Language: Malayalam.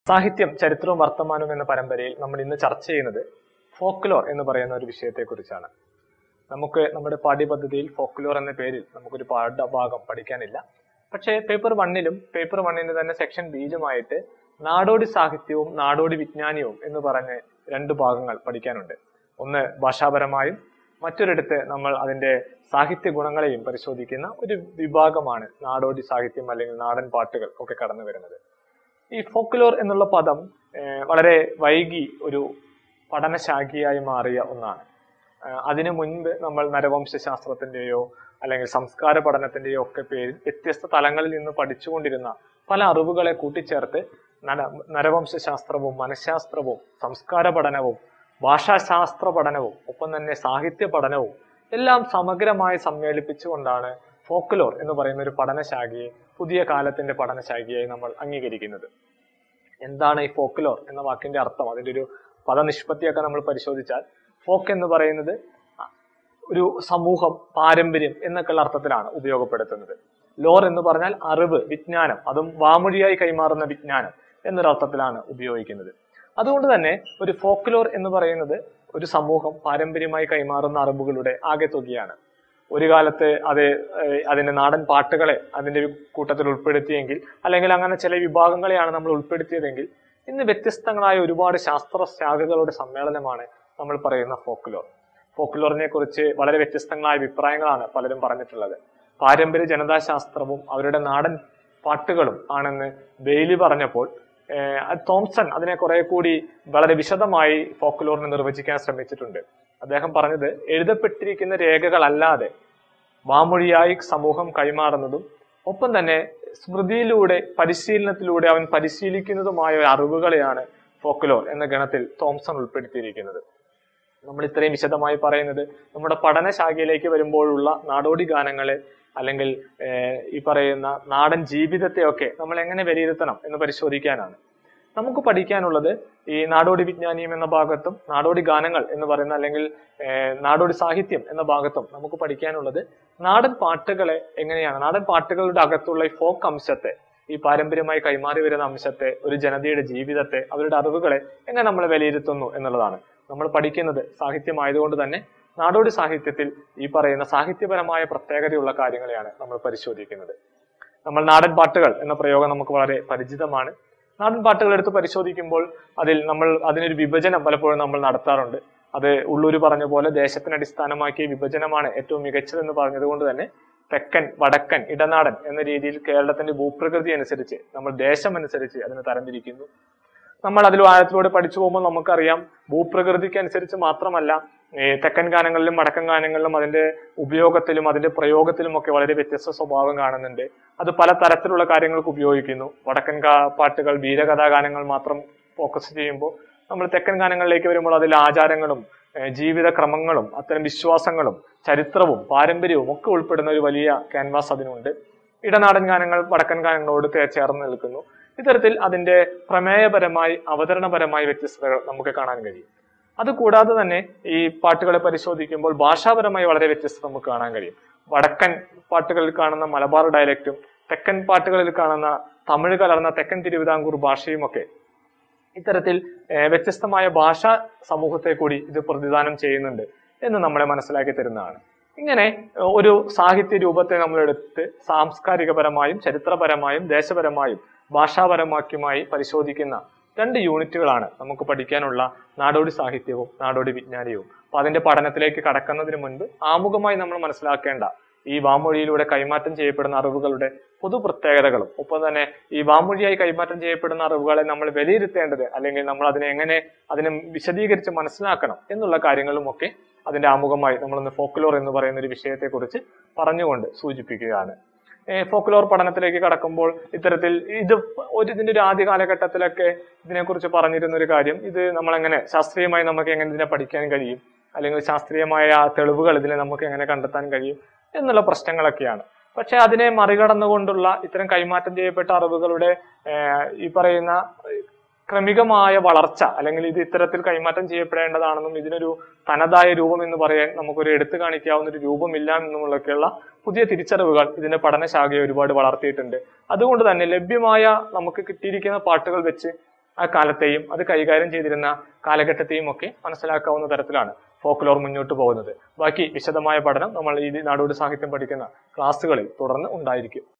സാഹിത്യം ചരിത്രവും വർത്തമാനവും എന്ന പരമ്പരയിൽ നമ്മൾ ഇന്ന് ചർച്ച ചെയ്യുന്നത് ഫോക്ലോർ എന്ന് പറയുന്ന ഒരു വിഷയത്തെക്കുറിച്ചാണ് നമുക്ക് നമ്മുടെ പാഠ്യപദ്ധതിയിൽ ഫോക്ലോർ എന്ന പേരിൽ നമുക്കൊരു പാഠഭാഗം പഠിക്കാനില്ല പക്ഷേ പേപ്പർ വണ്ണിലും പേപ്പർ വണ്ണിന് തന്നെ സെക്ഷൻ ബീജുമായിട്ട് നാടോടി സാഹിത്യവും നാടോടി വിജ്ഞാനവും എന്ന് പറഞ്ഞ് രണ്ട് ഭാഗങ്ങൾ പഠിക്കാനുണ്ട് ഒന്ന് ഭാഷാപരമായും മറ്റൊരിടത്ത് നമ്മൾ അതിന്റെ സാഹിത്യ ഗുണങ്ങളെയും പരിശോധിക്കുന്ന ഒരു വിഭാഗമാണ് നാടോടി സാഹിത്യം അല്ലെങ്കിൽ നാടൻ പാട്ടുകൾ ഒക്കെ കടന്നു വരുന്നത് ഈ ഫോക്ലോർ എന്നുള്ള പദം ഏഹ്, വളരെ വൈകി ഒരു പഠനശാഖയായി മാറിയ ഒന്നാണ് ആഹ് അതിനു മുൻപ് നമ്മൾ നരവംശ ശാസ്ത്രത്തിന്റെയോ അല്ലെങ്കിൽ സംസ്കാര പഠനത്തിന്റെയോ ഒക്കെ പേരിൽ വ്യത്യസ്ത തലങ്ങളിൽ നിന്ന് പഠിച്ചുകൊണ്ടിരുന്ന പല അറിവുകളെ കൂട്ടിച്ചേർത്ത് നര നരവംശ ശാസ്ത്രവും മനഃശാസ്ത്രവും സംസ്കാര പഠനവും ഭാഷാശാസ്ത്ര പഠനവും ഒപ്പം തന്നെ സാഹിത്യ പഠനവും എല്ലാം സമഗ്രമായി സമ്മേളിപ്പിച്ചുകൊണ്ടാണ് ഫോക്ലോർ എന്ന് പറയുന്ന ഒരു പഠനശാഖയെ പുതിയ കാലത്തിന്റെ പഠനശാഖയായി നമ്മൾ അംഗീകരിക്കുന്നത് എന്താണ് ഈ ഫോക്ലോർ എന്ന വാക്കിന്റെ അർത്ഥം അതിന്റെ ഒരു പദനിഷ്പത്തിയൊക്കെ നമ്മൾ പരിശോധിച്ചാൽ ഫോക്ക് എന്ന് പറയുന്നത് ഒരു സമൂഹം പാരമ്പര്യം എന്നൊക്കെയുള്ള അർത്ഥത്തിലാണ് ഉപയോഗപ്പെടുത്തുന്നത് ലോർ എന്ന് പറഞ്ഞാൽ അറിവ് വിജ്ഞാനം അതും വാമൊഴിയായി കൈമാറുന്ന വിജ്ഞാനം എന്നൊരർത്ഥത്തിലാണ് ഉപയോഗിക്കുന്നത് അതുകൊണ്ട് തന്നെ ഒരു ഫോക്ലോർ എന്ന് പറയുന്നത് ഒരു സമൂഹം പാരമ്പര്യമായി കൈമാറുന്ന അറിവുകളുടെ ആകെ തുകയാണ് ഒരു കാലത്ത് അത് ഏഹ്, അതിന്റെ നാടൻ പാട്ടുകളെ അതിന്റെ കൂട്ടത്തിൽ ഉൾപ്പെടുത്തിയെങ്കിൽ അല്ലെങ്കിൽ അങ്ങനെ ചില വിഭാഗങ്ങളെയാണ് നമ്മൾ ഉൾപ്പെടുത്തിയതെങ്കിൽ ഇന്ന് വ്യത്യസ്തങ്ങളായ ഒരുപാട് ശാസ്ത്ര ശാഖകളുടെ സമ്മേളനമാണ് നമ്മൾ പറയുന്ന ഫോക്ലോർ ഫോക്ലോറിനെ കുറിച്ച് വളരെ വ്യത്യസ്തങ്ങളായ അഭിപ്രായങ്ങളാണ് പലരും പറഞ്ഞിട്ടുള്ളത് പാരമ്പര്യ ജനതാശാസ്ത്രവും അവരുടെ നാടൻ പാട്ടുകളും ആണെന്ന് ബെയ്ലി പറഞ്ഞപ്പോൾ ഏഹ്, അത് തോംസൺ അതിനെ കുറെ കൂടി വളരെ വിശദമായി ഫോക്ലോറിനെ നിർവചിക്കാൻ ശ്രമിച്ചിട്ടുണ്ട് അദ്ദേഹം പറഞ്ഞത് എഴുതപ്പെട്ടിരിക്കുന്ന രേഖകളല്ലാതെ വാമൊഴിയായി സമൂഹം കൈമാറുന്നതും ഒപ്പം തന്നെ സ്മൃതിയിലൂടെ പരിശീലനത്തിലൂടെ അവൻ പരിശീലിക്കുന്നതുമായ ഒരു അറിവുകളെയാണ് ഫോക്ലോർ എന്ന ഗണത്തിൽ തോംസൺ ഉൾപ്പെടുത്തിയിരിക്കുന്നത് നമ്മൾ ഇത്രയും വിശദമായി പറയുന്നത് നമ്മുടെ പഠനശാഖയിലേക്ക് വരുമ്പോഴുള്ള നാടോടി ഗാനങ്ങളെ അല്ലെങ്കിൽ ഏഹ്, ഈ പറയുന്ന നാടൻ ജീവിതത്തെയൊക്കെ നമ്മൾ എങ്ങനെ വിലയിരുത്തണം എന്ന് പരിശോധിക്കാനാണ് നമുക്ക് പഠിക്കാനുള്ളത് ഈ നാടോടി വിജ്ഞാനിയും എന്ന ഭാഗത്തും നാടോടി ഗാനങ്ങൾ എന്ന് പറയുന്ന അല്ലെങ്കിൽ ഏഹ്, നാടോടി സാഹിത്യം എന്ന ഭാഗത്തും നമുക്ക് പഠിക്കാനുള്ളത് നാടൻ പാട്ടുകളെ എങ്ങനെയാണ് നാടൻ പാട്ടുകളുടെ അകത്തുള്ള ഈ ഫോക്ക് അംശത്തെ ഈ പാരമ്പര്യമായി കൈമാറി വരുന്ന അംശത്തെ ഒരു ജനതയുടെ ജീവിതത്തെ അവരുടെ അറിവുകളെ എങ്ങനെ നമ്മൾ വിലയിരുത്തുന്നു എന്നുള്ളതാണ് നമ്മൾ പഠിക്കുന്നത് സാഹിത്യമായതുകൊണ്ട് തന്നെ നാടോടി സാഹിത്യത്തിൽ ഈ പറയുന്ന സാഹിത്യപരമായ പ്രത്യേകതയുള്ള കാര്യങ്ങളെയാണ് നമ്മൾ പരിശോധിക്കുന്നത് നമ്മൾ നാടൻ പാട്ടുകൾ എന്ന പ്രയോഗം നമുക്ക് വളരെ പരിചിതമാണ് നാടൻ പാട്ടുകൾ എടുത്ത് പരിശോധിക്കുമ്പോൾ അതിൽ നമ്മൾ അതിനൊരു വിഭജനം പലപ്പോഴും നമ്മൾ നടത്താറുണ്ട് അത് ഉള്ളൂര് പറഞ്ഞ പോലെ ദേശത്തിന് അടിസ്ഥാനമാക്കിയ വിഭജനമാണ് ഏറ്റവും മികച്ചതെന്ന് പറഞ്ഞതുകൊണ്ട് തന്നെ തെക്കൻ വടക്കൻ ഇടനാടൻ എന്ന രീതിയിൽ കേരളത്തിന്റെ ഭൂപ്രകൃതി അനുസരിച്ച് നമ്മൾ ദേശം അനുസരിച്ച് അതിനെ തരംതിരിക്കുന്നു നമ്മൾ അതിൽ ആഴത്തിലൂടെ പഠിച്ചു പോകുമ്പോൾ നമുക്കറിയാം ഭൂപ്രകൃതിക്ക് അനുസരിച്ച് മാത്രമല്ല ഏ, തെക്കൻ ഗാനങ്ങളിലും വടക്കൻ ഗാനങ്ങളിലും അതിന്റെ ഉപയോഗത്തിലും അതിന്റെ പ്രയോഗത്തിലും ഒക്കെ വളരെ വ്യത്യസ്ത സ്വഭാവം കാണുന്നുണ്ട് അത് പല തരത്തിലുള്ള കാര്യങ്ങൾക്ക് ഉപയോഗിക്കുന്നു വടക്കൻ ഗാ- പാട്ടുകൾ വീരകഥാഗാനങ്ങൾ മാത്രം ഫോക്കസ് ചെയ്യുമ്പോൾ നമ്മൾ തെക്കൻ ഗാനങ്ങളിലേക്ക് വരുമ്പോൾ അതിൽ ആചാരങ്ങളും ഏ, ജീവിത ക്രമങ്ങളും അത്തരം വിശ്വാസങ്ങളും ചരിത്രവും പാരമ്പര്യവും ഒക്കെ ഉൾപ്പെടുന്ന ഒരു വലിയ ക്യാൻവാസ് അതിനുണ്ട് ഇടനാടൻ ഗാനങ്ങൾ വടക്കൻ ഗാനങ്ങളോട് തേ- ചേർന്ന് നിൽക്കുന്നു ഇത്തരത്തിൽ അതിന്റെ പ്രമേയപരമായി അവതരണപരമായി വ്യത്യസ്തതകൾ നമുക്ക് കാണാൻ കഴിയും അതുകൂടാതെ തന്നെ ഈ പാട്ടുകളെ പരിശോധിക്കുമ്പോൾ ഭാഷാപരമായി വളരെ വ്യത്യസ്തത നമുക്ക് കാണാൻ കഴിയും വടക്കൻ പാട്ടുകളിൽ കാണുന്ന മലബാർ ഡയലക്റ്റും തെക്കൻ പാട്ടുകളിൽ കാണുന്ന തമിഴ് കലർന്ന തെക്കൻ തിരുവിതാംകൂർ ഭാഷയുമൊക്കെ ഇത്തരത്തിൽ ഏഹ്, വ്യത്യസ്തമായ ഭാഷാ സമൂഹത്തെ കൂടി ഇത് പ്രതിദാനം ചെയ്യുന്നുണ്ട് എന്ന് നമ്മളെ മനസ്സിലാക്കി തരുന്നതാണ് ഇങ്ങനെ ഏഹ്, ഒരു സാഹിത്യ രൂപത്തെ നമ്മൾ എടുത്ത് സാംസ്കാരികപരമായും ചരിത്രപരമായും ദേശപരമായും ഭാഷാപരമാക്കിയുമായി പരിശോധിക്കുന്ന രണ്ട് യൂണിറ്റുകളാണ് നമുക്ക് പഠിക്കാനുള്ള നാടോടി സാഹിത്യവും നാടോടി വിജ്ഞാനവും അപ്പൊ അതിന്റെ പഠനത്തിലേക്ക് കടക്കുന്നതിന് മുൻപ് ആമുഖമായി നമ്മൾ മനസ്സിലാക്കേണ്ട ഈ വാമൊഴിയിലൂടെ കൈമാറ്റം ചെയ്യപ്പെടുന്ന അറിവുകളുടെ പൊതു പ്രത്യേകതകളും ഒപ്പം തന്നെ ഈ വാമൊഴിയായി കൈമാറ്റം ചെയ്യപ്പെടുന്ന അറിവുകളെ നമ്മൾ വിലയിരുത്തേണ്ടത് അല്ലെങ്കിൽ നമ്മൾ അതിനെ എങ്ങനെ അതിനെ വിശദീകരിച്ച് മനസ്സിലാക്കണം എന്നുള്ള കാര്യങ്ങളും ഒക്കെ അതിന്റെ ആമുഖമായി നമ്മളൊന്ന് ഫോക്ലോർ എന്ന് പറയുന്ന ഒരു വിഷയത്തെക്കുറിച്ച് പറഞ്ഞുകൊണ്ട് സൂചിപ്പിക്കുകയാണ് ഏഹ് ഫോക്ലോർ പഠനത്തിലേക്ക് കടക്കുമ്പോൾ ഇത്തരത്തിൽ ഇത് ഒരു ഇതിന്റെ ഒരു ആദ്യ കാലഘട്ടത്തിലൊക്കെ ഇതിനെക്കുറിച്ച് പറഞ്ഞിരുന്ന ഒരു കാര്യം ഇത് നമ്മളെങ്ങനെ ശാസ്ത്രീയമായി നമുക്ക് എങ്ങനെ ഇതിനെ പഠിക്കാൻ കഴിയും അല്ലെങ്കിൽ ശാസ്ത്രീയമായ തെളിവുകൾ ഇതിനെ നമുക്ക് എങ്ങനെ കണ്ടെത്താൻ കഴിയും എന്നുള്ള പ്രശ്നങ്ങളൊക്കെയാണ് പക്ഷെ അതിനെ മറികടന്നുകൊണ്ടുള്ള ഇത്തരം കൈമാറ്റം ചെയ്യപ്പെട്ട അറിവുകളുടെ ഏഹ് ഈ പറയുന്ന ക്രമികമായ വളർച്ച അല്ലെങ്കിൽ ഇത് ഇത്തരത്തിൽ കൈമാറ്റം ചെയ്യപ്പെടേണ്ടതാണെന്നും ഇതിനൊരു തനതായ രൂപം എന്ന് പറയാൻ നമുക്കൊരു എടുത്തു കാണിക്കാവുന്ന ഒരു രൂപമില്ല എന്നുമുള്ളൊക്കെയുള്ള പുതിയ തിരിച്ചറിവുകൾ ഇതിന്റെ പഠനശാഖയെ ഒരുപാട് വളർത്തിയിട്ടുണ്ട് അതുകൊണ്ട് തന്നെ ലഭ്യമായ നമുക്ക് കിട്ടിയിരിക്കുന്ന പാട്ടുകൾ വെച്ച് ആ കാലത്തെയും അത് കൈകാര്യം ചെയ്തിരുന്ന കാലഘട്ടത്തെയും ഒക്കെ മനസ്സിലാക്കാവുന്ന തരത്തിലാണ് ഫോക്ലോർ മുന്നോട്ട് പോകുന്നത് ബാക്കി വിശദമായ പഠനം നമ്മൾ ഈ നാടോടി സാഹിത്യം പഠിക്കുന്ന ക്ലാസ്സുകളിൽ തുടർന്ന് ഉണ്ടായിരിക്കും